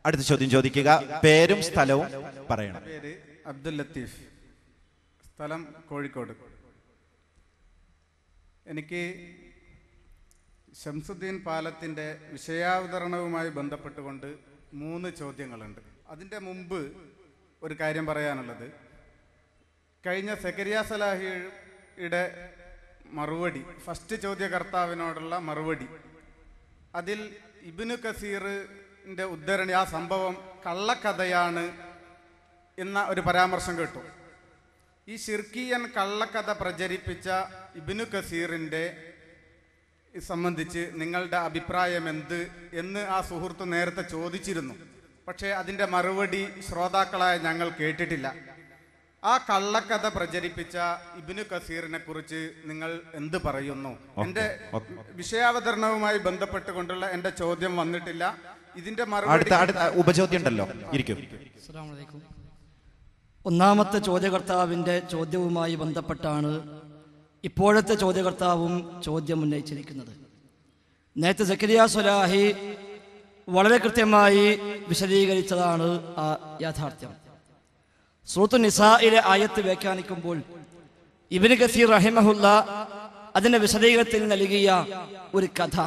അടുത്ത ചോദ്യം ചോദിക്കുക പേരും സ്ഥലവും പറയണം പേര് അബ്ദുൽ ലത്തീഫ് സ്ഥലം കോഴിക്കോട് എനിക്ക് ഷംസുദ്ദീൻ പാലത്തിൻ്റെ വിഷയാവതരണവുമായി ബന്ധപ്പെട്ടുകൊണ്ട് മൂന്ന് ചോദ്യങ്ങളുണ്ട് അതിൻ്റെ മുമ്പ് ഒരു കാര്യം പറയാനുള്ളത് കഴിഞ്ഞ സെക്കരിയ സലാഹിയുടെ മറുപടി ഫസ്റ്റ് ചോദ്യകർത്താവിനോടുള്ള മറുപടി അതിൽ ഇബിനു കസീറിൻ്റെ ഉദ്ധരണി ആ സംഭവം കള്ളക്കഥയാണ് എന്ന ഒരു പരാമർശം കേട്ടു ഈ ഷിർക്കിയൻ കള്ളക്കഥ പ്രചരിപ്പിച്ച ഇബിനു കസീറിൻ്റെ സംബന്ധിച്ച് നിങ്ങളുടെ അഭിപ്രായം എന്ത് എന്ന് ആ സുഹൃത്ത് നേരത്തെ ചോദിച്ചിരുന്നു പക്ഷേ അതിൻ്റെ മറുപടി ശ്രോതാക്കളായ ഞങ്ങൾ കേട്ടിട്ടില്ല ആ കള്ളക്കഥ പ്രചരിപ്പിച്ച ഇബിനു കസീറിനെ കുറിച്ച് നിങ്ങൾ എന്ത് പറയുന്നു എൻ്റെ വിഷയാവതരണവുമായി ബന്ധപ്പെട്ടുകൊണ്ടുള്ള എൻ്റെ ചോദ്യം വന്നിട്ടില്ല ഇതിന്റെ മറുപടി അടുത്ത അടുത്ത ഉപചോദ്യം ഉണ്ടല്ലോ ഇരിക്കും അസ്സലാമു അലൈക്കും ഒന്നാമത്തെ ചോദ്യകർത്താവിൻ്റെ ചോദ്യവുമായി ബന്ധപ്പെട്ടാണ് ഇപ്പോഴത്തെ ചോദ്യകർത്താവും ചോദ്യം ഉന്നയിച്ചിരിക്കുന്നത് നേരത്തെ സക്കരിയ സുലാഹി വളരെ കൃത്യമായി വിശദീകരിച്ചതാണ് ആ യാഥാർത്ഥ്യം സൂത്ത് നിസായിലെ ആയത്ത് വ്യാഖ്യാനിക്കുമ്പോൾ ഇബിന് ഗസീർ റഹിമഹുല്ല അതിന്റെ വിശദീകരണത്തിൽ നൽകിയ ഒരു കഥ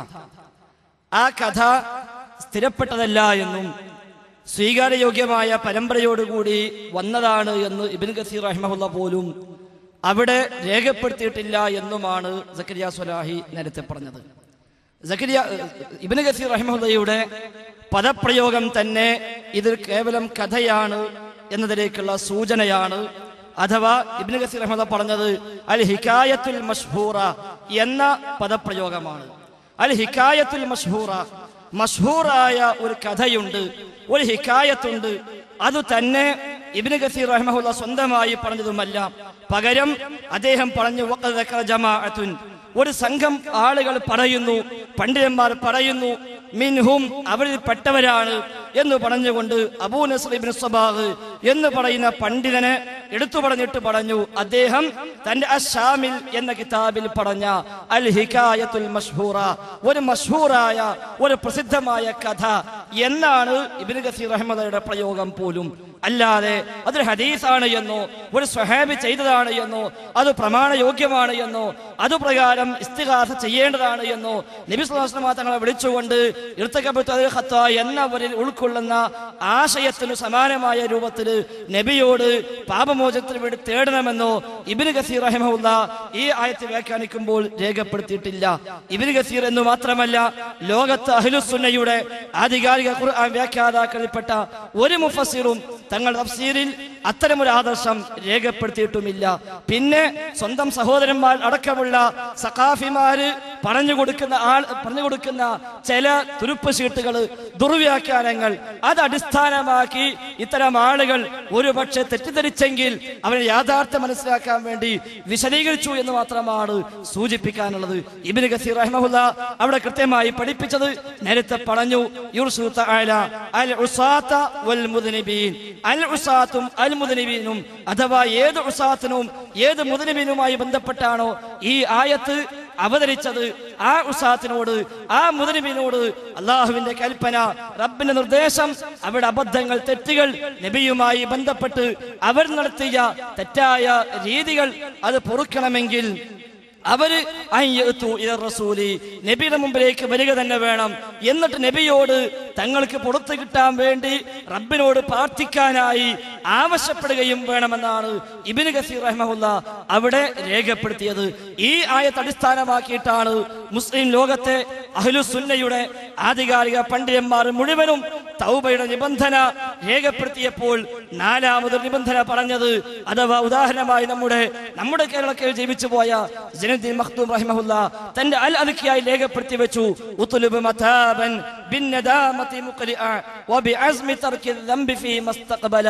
ആ കഥ സ്ഥിരപ്പെട്ടതല്ല എന്നും സ്വീകാര്യയോഗ്യമായ പരമ്പരയോടുകൂടി വന്നതാണ് എന്ന് ഇബിൻ ഗസീർ റഹിമഹുല്ല പോലും അവിടെ രേഖപ്പെടുത്തിയിട്ടില്ല എന്നുമാണ് സക്കരിയ സ്വലാഹി നേരത്തെ പറഞ്ഞത് സക്കരിയ ഇബിൻ ഗസീർ റഹിമഹുല്ലയുടെ പദപ്രയോഗം തന്നെ ഇത് കേവലം കഥയാണ് എന്നതിലേക്കുള്ള സൂചനയാണ് അഥവാ ഇബ്നു ഗസീർ റഹ്മദ പറഞ്ഞത് അൽ ഹിക്കായത്തുൽ മഷ്ഹൂറ എന്ന പദപ്രയോഗമാണ് അൽ ഹിക്കായത്തുൽ മഷ്ഹൂറ മഷ്ഹൂറായ ഒരു കഥയുണ്ട് ഒരു ഹിക്കായത്തുണ്ട് അത് തന്നെ ഇബ്നു ഗസീർ റഹ്മഹുല്ല സ്വന്തമായി പറഞ്ഞതുമല്ല പകരം അദ്ദേഹം പറഞ്ഞു വഖദ് ദക്കറ ജമാഅത്തുൻ ഒരു സംഘം ആളുകൾ പറയുന്നു പണ്ഡിതന്മാർ പറയുന്നു മിൻഹും അവരിൽ പെട്ടവരാണ് എന്ന് പറഞ്ഞുകൊണ്ട് അബൂ നസ്ർ ഇബ്നു സബാഹ് എന്ന് പറയുന്ന പണ്ഡിതനെ എടുത്തു പറഞ്ഞിട്ട് പറഞ്ഞു അദ്ദേഹം തന്റെ അഷാമിൽ എന്ന കിതാബിൽ പറഞ്ഞ അൽ ഹിക്കായത്തുൽ മഷ്ഹൂറ ഒരു മഷ്ഹൂറായ ഒരു പ്രസിദ്ധമായ കഥ എന്നാണ് ഇബ്നു ഗസീർ റഹ്മദയുടെ പ്രയോഗം പോലും അല്ലാതെ അതൊരു ഹദീസാണ് എന്നോ ഒരു സ്വഹാബി ചെയ്തതാണ് എന്നോ അത് പ്രമാണയോഗ്യമാണ് എന്നോ അതുപ്രകാരം ഇസ്തിഹാസ ചെയ്യേണ്ടതാണ് എന്നോ നബി സുല്ലാസ്ലമ തങ്ങളെ വിളിച്ചുകൊണ്ട് ഇർത്തക്കബത്ത് ഖത്ത എന്നവരിൽ ഉൾക്കൊള്ളുന്ന ആശയത്തിന് സമാനമായ രൂപത്തിൽ നബിയോട് പാപമോചനത്തിന് വേണ്ടി തേടണമെന്നോ ഇബിന് ഗസീർ റഹിമഹുല്ല ഈ ആയത്ത് വ്യാഖ്യാനിക്കുമ്പോൾ രേഖപ്പെടുത്തിയിട്ടില്ല ഇബിന് ഗസീർ എന്ന് മാത്രമല്ല ലോകത്ത് അഹ്ലുസുന്നയുടെ ആധികാരിക ഖുർആൻ വ്യാഖ്യാതാക്കളിൽപ്പെട്ട ഒരു മുഫസ്സിറും തങ്ങളുടെ തഫ്സീറിൽ അത്തരമൊരു ആദർശം രേഖപ്പെടുത്തിയിട്ടുമില്ല പിന്നെ സ്വന്തം സഹോദരന്മാർ അടക്കമുള്ള സഖാഫിമാര് പറഞ്ഞു കൊടുക്കുന്ന ആൾ പറഞ്ഞു കൊടുക്കുന്ന ചില തുരുപ്പ് ഷീട്ടുകൾ ദുർവ്യാഖ്യാനങ്ങൾ അത് അടിസ്ഥാനമാക്കി ഇത്തരം ആളുകൾ ഒരുപക്ഷെ തെറ്റിദ്ധരിച്ചെങ്കിൽ അവരെ യാഥാർത്ഥ്യം മനസ്സിലാക്കാൻ വേണ്ടി വിശദീകരിച്ചു എന്ന് മാത്രമാണ് സൂചിപ്പിക്കാനുള്ളത് ഇബിന് ഗസീർ റഹ്മഹുല്ല അവിടെ കൃത്യമായി പഠിപ്പിച്ചത് നേരത്തെ പറഞ്ഞു യുർസു തആല അൽ ഉസാത്ത വൽ മുദ്നിബീൻ അൽ ഉസാത്തും അൽ മുദ്നിബീനും അഥവാ ഏത് ഉസാത്തിനും ഏത് മുദ്നിബീനുമായി ബന്ധപ്പെട്ടാണോ ഈ ആയത്ത് അവതരിച്ചത് ആ ഉസാത്തിനോട് ആ മുതലിമിനോട് അള്ളാഹുവിന്റെ കൽപ്പന റബ്ബിന്റെ നിർദ്ദേശം അവിടെ അബദ്ധങ്ങൾ തെറ്റുകൾ നബിയുമായി ബന്ധപ്പെട്ട് അവർ നടത്തിയ തെറ്റായ രീതികൾ അത് പൊറുക്കണമെങ്കിൽ അവര് അയ്യത്തു ഇല റസൂലി നബിയുടെ മുമ്പിലേക്ക് വരിക തന്നെ വേണം എന്നിട്ട് നബിയോട് തങ്ങൾക്ക് പുറത്തു കിട്ടാൻ വേണ്ടി റബ്ബിനോട് പ്രാർത്ഥിക്കാനായി ആവശ്യപ്പെടുകയും വേണമെന്നാണ് ഇബിന് ഗസീർ റഹ്മുല്ല അവിടെ രേഖപ്പെടുത്തിയത് ഈ ആയത്ത് അടിസ്ഥാനമാക്കിയിട്ടാണ് മുസ്ലിം ലോകത്തെ അഹ്ലുസുന്നയുടെ ആധികാരിക പണ്ഡിതന്മാർ മുഴുവനും തൗബയുടെ നിബന്ധന രേഖപ്പെടുത്തിയപ്പോൾ നാലാമത് നിബന്ധന പറഞ്ഞത് അഥവാ ഉദാഹരണമായി നമ്മുടെ നമ്മുടെ കേരളത്തിൽ ജീവിച്ചു പോയ ജനദ്ദീൻ മഖ്ദൂം റഹിമഹുല്ല തന്റെ അൽ അദ്കിയായി രേഖപ്പെടുത്തി വെച്ചു ഉത്ലുബ് മതാബൻ بالندامة مقلئا وبعزم ترك الذنب فيما استقبل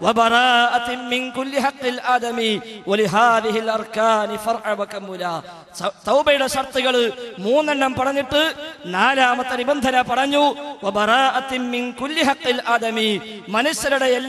وبراءة من كل حق الآدم ولهذه الأركان فرع وكملا തൗബയുടെ ഷർത്തുകൾ മൂന്നെണ്ണം പറഞ്ഞിട്ട് നാലാമത്തെ നിബന്ധന പറഞ്ഞു വബറാഅത്തിൻ മിൻ കുല്ലി ഹഖിൽ ആദമി മനുഷ്യരുടെ എല്ലാ ഹക്ക്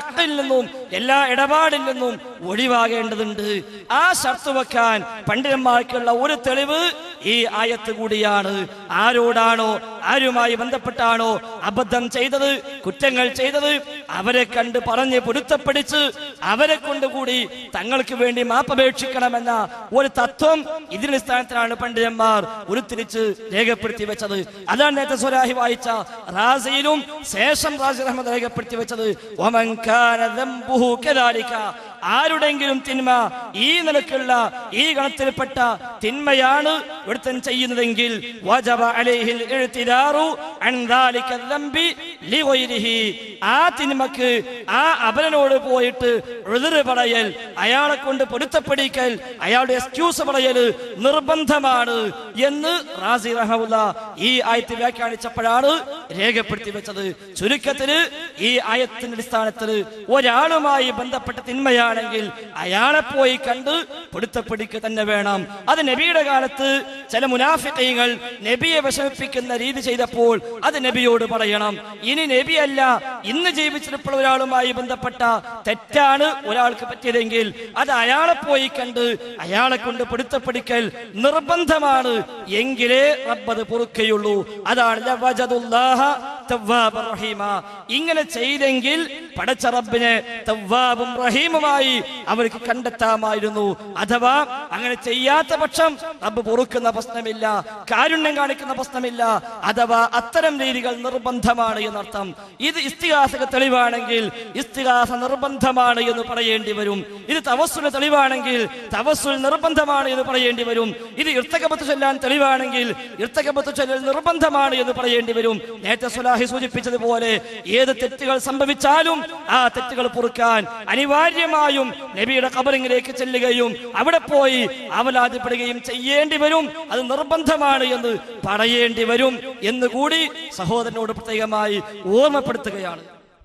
ഹക്കിൽ നിന്നും എല്ലാ ഇടപാടിൽ നിന്നും ഒഴിവാകേണ്ടതുണ്ട് ആ ഷർത്ത് വെക്കാൻ പണ്ഡിതന്മാർക്കുള്ള ഒരു തെളിവ് ഈ ആയത്ത് കൂടിയാണ് ആരോടാണോ ആരുമായി ബന്ധപ്പെട്ടാണോ അബദ്ധം ചെയ്തത് കുറ്റങ്ങൾ ചെയ്തത് അവരെ കണ്ട് പറഞ്ഞ് പൊരുത്തപ്പെടിച്ച് അവരെ കൊണ്ടുകൂടി തങ്ങൾക്ക് വേണ്ടി മാപ്പപേക്ഷിക്കണമെന്ന ഒരു തത്വം ഇതിന്റെ സ്ഥാനത്തിലാണ് പണ്ഡിതന്മാർ ഉരുത്തിരിച്ച് രേഖപ്പെടുത്തി വെച്ചത് അതാണ് നേരത്തെ സ്വരാഹി വായിച്ച റാസിയിലും ശേഷം റാസി റഹ്മദ് രേഖപ്പെടുത്തി വെച്ചത് ഒമൻ കാന ദംബുഹു കദാലിക. ആരുടെങ്കിലും തിന്മ ഈ നിലക്കുള്ള ഈ ഗണത്തിൽപ്പെട്ട തിന്മയാണ് ഒരുത്തൻ ചെയ്യുന്നതെങ്കിൽ വജബ അലൈഹിൽ ഇഴ്തിദാറു അൻ ദാലിക ദംബി ലിഗൈരിഹി. ആ തിന്മക്ക് ആ അപരനോട് പോയിട്ട് എതിര് പറയൽ അയാളെ കൊണ്ട് പൊരുത്തപ്പെടിക്കൽ അയാളുടെ എക്സ്ക്യൂസ് പറയൽ നിർബന്ധമാണ് എന്ന് റാസി റഹമുല്ല ഈ ആയത്ത് വ്യാഖ്യാനിച്ചപ്പോഴാണ് രേഖപ്പെടുത്തി വെച്ചത് ചുരുക്കത്തിന് ഈ ആയത്തിന്റെ അടിസ്ഥാനത്തിൽ ഒരാളുമായി ബന്ധപ്പെട്ട തിന്മയാണെങ്കിൽ അയാളെ പോയി കണ്ട് പൊരുത്തപ്പെടിക്കുക തന്നെ വേണം അത് നബിയുടെ കാലത്ത് ചില മുനാഫിക്കൈകൾ നബിയെ വിഷമിപ്പിക്കുന്ന രീതി ചെയ്തപ്പോൾ അത് നബിയോട് പറയണം ഇനി നബിയല്ല ഇന്ന് ജീവിച്ചിരിപ്പോൾ ഒരാളുമായി ബന്ധപ്പെട്ട തെറ്റാണ് ഒരാൾക്ക് പറ്റിയതെങ്കിൽ അത് അയാളെ പോയി കണ്ട് അയാളെ കൊണ്ട് പൊരുത്തപ്പെടിക്കൽ നിർബന്ധമാണ് എങ്കിലേ റബ്ബത് പൊറുക്കയുള്ളൂ അതാണ് ലവജദുല്ലാഹ തവ്വാബർ റഹീമ. ഇങ്ങനെ ചെയ്തെങ്കിൽ പടച്ച റബ്ബിനെ തവ്വാബും റഹീമുമായി അവർക്ക് കണ്ടെത്താമായിരുന്നു അഥവാ അങ്ങനെ ചെയ്യാത്ത പക്ഷം റബ്ബ് പൊറുക്കുന്ന പ്രശ്നമില്ല കാരുണ്യം കാണിക്കുന്ന പ്രശ്നമില്ല അഥവാ അത്തരം രീതികൾ നിർബന്ധമാണ് എന്നർത്ഥം ഇത് ഇസ്തിഹാസക തെളിവാണെങ്കിൽ ഇസ്തിഹാസ നിർബന്ധമാണ് എന്ന് പറയേണ്ടി വരും ഇത് തവസ്സുല തെളിവാണെങ്കിൽ തവസ്സുൽ നിർബന്ധമാണ് എന്ന് പറയേണ്ടി വരും ഇത് ഇർത്തകബത്ത് ചൊല്ലാൻ തെളിവാണെങ്കിൽ ഇർത്തകബത്ത് ചൊല്ലൽ നിർബന്ധമാണ് എന്ന് പറയേണ്ടി വരും നേരത്തെ സുലാഹി സൂചിപ്പിച്ചതുപോലെ ഏത് തെറ്റുകൾ സംഭവിച്ചാലും ആ തെറ്റുകൾ പൊറുക്കാൻ അനിവാര്യമായും നബിയുടെ കബറിങ്ങിലേക്ക് ചെല്ലുകയും അവിടെ പോയി അവലാതിപ്പെടുകയും ചെയ്യേണ്ടി വരും അത് നിർബന്ധമാണ് എന്ന് പറയേണ്ടി വരും എന്ന് കൂടി സഹോദരനോട് പ്രത്യേകമായി ഓർമ്മപ്പെടുത്തുകയാണ്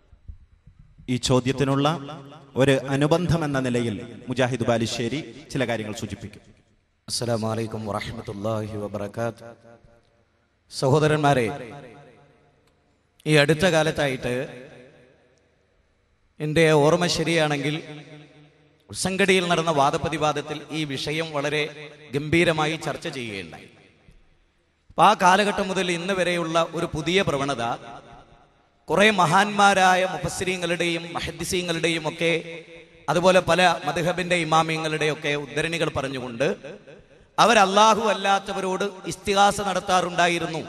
ഈ ചോദ്യത്തിനുള്ള ഒരു അനുബന്ധം എന്ന നിലയിൽ മുജാഹിദ് ബാലുശ്ശേരി ചില കാര്യങ്ങൾ സൂചിപ്പിക്കും അസ്സലാമു അലൈക്കും വറഹ്മത്തുള്ളാഹി വബറകാത്ത് സഹോദരന്മാരെ ഈ അടുത്ത കാലത്തായിട്ട് എൻ്റെ ഓർമ്മ ശരിയാണെങ്കിൽ ഉസങ്കടിയിൽ നടന്ന വാദപ്രതിവാദത്തിൽ ഈ വിഷയം വളരെ ഗംഭീരമായി ചർച്ച ചെയ്യുകയുണ്ടായി അപ്പൊ ആ കാലഘട്ടം മുതൽ ഇന്ന് വരെയുള്ള ഒരു പുതിയ പ്രവണത കുറെ മഹാന്മാരായ മുഫസ്സിരീങ്ങളുടെയും മഹദ്ദിസീങ്ങളുടെയും ഒക്കെ അതുപോലെ പല മധുഹബിന്റെ ഇമാമിയങ്ങളുടെയും ഒക്കെ ഉദ്ധരണികൾ പറഞ്ഞുകൊണ്ട് അവർ അല്ലാഹു അല്ലാത്തവരോട് ഇസ്തിഹാസ നടത്താറുണ്ടായിരുന്നു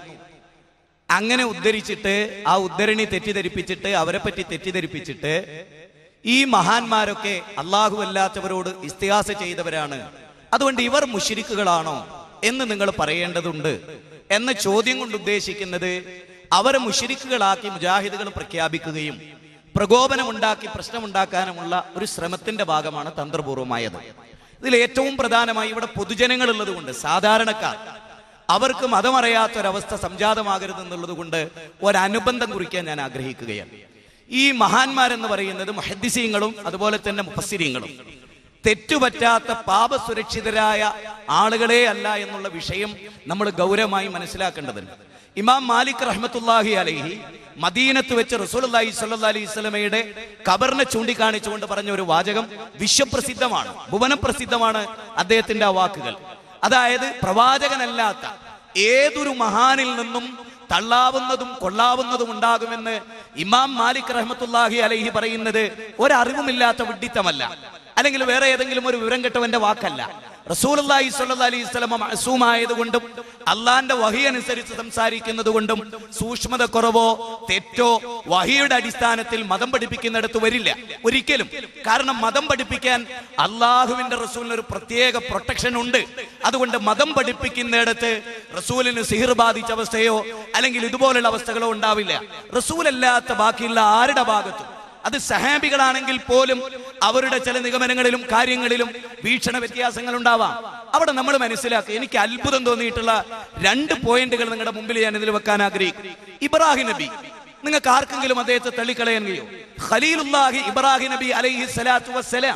അങ്ങനെ ഉദ്ധരിച്ചിട്ട് ആ ഉദ്ധരണി തെറ്റിദ്ധരിപ്പിച്ചിട്ട് അവരെ പറ്റി തെറ്റിദ്ധരിപ്പിച്ചിട്ട് ഈ മഹാന്മാരൊക്കെ അള്ളാഹു അല്ലാത്തവരോട് ഇസ്തിഹാസ ചെയ്തവരാണ് അതുകൊണ്ട് ഇവർ മുഷിരിക്കുകളാണോ എന്ന് നിങ്ങൾ പറയേണ്ടതുണ്ട് എന്ന ചോദ്യം കൊണ്ട് ഉദ്ദേശിക്കുന്നത് അവരെ മുഷിരിക്കുകളാക്കി മുജാഹിദുകൾ പ്രഖ്യാപിക്കുകയും പ്രകോപനമുണ്ടാക്കി പ്രശ്നമുണ്ടാക്കാനുമുള്ള ഒരു ശ്രമത്തിന്റെ ഭാഗമാണ് തന്ത്രപൂർവമായത് ഇതിൽ ഏറ്റവും പ്രധാനമായി ഇവിടെ പൊതുജനങ്ങൾ ഉള്ളത് കൊണ്ട് സാധാരണക്കാർ അവർക്ക് മതമറിയാത്തൊരവസ്ഥ സംജാതമാകരുത് എന്നുള്ളത് കൊണ്ട് ഒരനുബന്ധം കുറിക്കാൻ ഞാൻ ആഗ്രഹിക്കുകയാണ് ഈ മഹാന്മാരെന്ന് പറയുന്നത് മഹദ്ദിസീങ്ങളും അതുപോലെ തന്നെ മുഫസ്സിരീങ്ങളും തെറ്റുപറ്റാത്ത പാപസുരക്ഷിതരായ ആളുകളെ അല്ല എന്നുള്ള വിഷയം നമ്മൾ ഗൗരവമായി മനസ്സിലാക്കേണ്ടതുണ്ട് ഇമാം മാലിക് റഹ്മത്തുല്ലാഹി അലൈഹി മദീനത്ത് വെച്ച് റസൂലി സല്ലാ അലൈഹി സ്വലമയുടെ കബറിനെ ചൂണ്ടിക്കാണിച്ചുകൊണ്ട് പറഞ്ഞ ഒരു വാചകം വിശ്വപ്രസിദ്ധമാണ് ഭുവനപ്രസിദ്ധമാണ് അദ്ദേഹത്തിന്റെ ആ വാക്കുകൾ അതായത് പ്രവാചകനല്ലാത്ത ഏതൊരു മഹാനിൽ നിന്നും തള്ളാവുന്നതും കൊള്ളാവുന്നതും ഉണ്ടാകുമെന്ന് ഇമാം മാലിക് റഹ്മത്തുല്ലാഹി അലൈഹി പറയുന്നത് ഒരറിവുമില്ലാത്ത വിഡിത്തമല്ല അല്ലെങ്കിൽ വേറെ ഏതെങ്കിലും ഒരു വിവരം കെട്ടവന്റെ വാക്കല്ല റസൂലി സ്വല്ലി അലൈഹി സ്വലമ മഅസൂമായതുകൊണ്ടും അള്ളാന്റെ വഹി അനുസരിച്ച് സംസാരിക്കുന്നത് കൊണ്ടും സൂക്ഷ്മത കുറവോ തെറ്റോ വഹിയുടെ അടിസ്ഥാനത്തിൽ മതം പഠിപ്പിക്കുന്നിടത്ത് വരില്ല ഒരിക്കലും കാരണം മതം പഠിപ്പിക്കാൻ അള്ളാഹുവിന്റെ റസൂലിന് ഒരു പ്രത്യേക പ്രൊട്ടക്ഷൻ ഉണ്ട് അതുകൊണ്ട് മതം പഠിപ്പിക്കുന്നിടത്ത് റസൂലിന് സിഹിർ ബാധിച്ച അവസ്ഥയോ അല്ലെങ്കിൽ ഇതുപോലുള്ള അവസ്ഥകളോ ഉണ്ടാവില്ല റസൂലല്ലാത്ത ബാക്കിയുള്ള ആരുടെ ഭാഗത്തും അത് സഹാബികളാണെങ്കിൽ പോലും അവരുടെ ചില നിഗമനങ്ങളിലും കാര്യങ്ങളിലും വീക്ഷണ വ്യത്യാസങ്ങൾ ഉണ്ടാവാം അവിടെ നമ്മൾ മനസ്സിലാക്കുക എനിക്ക് അത്ഭുതം തോന്നിയിട്ടുള്ള രണ്ട് പോയിന്റുകൾ നിങ്ങളുടെ മുമ്പിൽ ഞാൻ ഇതിൽ വെക്കാൻ ആഗ്രഹിക്കും ഇബ്രാഹിം നബി നിങ്ങൾക്ക് ആർക്കെങ്കിലും അദ്ദേഹത്തെ തള്ളിക്കളയാൻ കഴിയോ ഖലീലുല്ലാഹി ഇബ്രാഹിം നബി അലൈഹി സ്വലാത്തു വസ്സലാം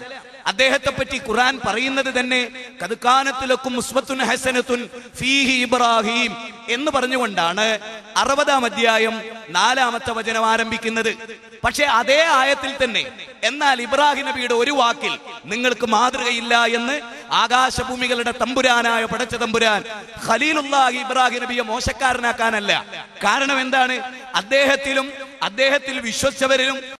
അദ്ദേഹത്തെ പറ്റി ഖുർആൻ പറയുന്നത് തന്നെ കതുക്കാനത്തിലൊക്കും മുസ്വത്തുൻ ഹസനത്തുൻ ഫീഹി ഇബ്രാഹിം എന്ന് പറഞ്ഞുകൊണ്ടാണ് അറുപതാം അധ്യായം നാലാമത്തെ വചനം ആരംഭിക്കുന്നത് പക്ഷേ അതേ ആയത്തിൽ തന്നെ എന്നാൽ ഇബ്രാഹിം നബിയുടെ ഒരു വാക്കിൽ നിങ്ങൾക്ക് മാതൃകയില്ല എന്ന് ആകാശഭൂമികളുടെ തമ്പുരാനായ പടച്ച തമ്പുരാൻ ഖലീലുല്ലാഹി ഇബ്രാഹിം നബിയെ മോശക്കാരനാക്കാനല്ല കാരണം എന്താണ് അദ്ദേഹത്തിലും അദ്ദേഹത്തിൽ വിശ്വസിച്ചവരിലും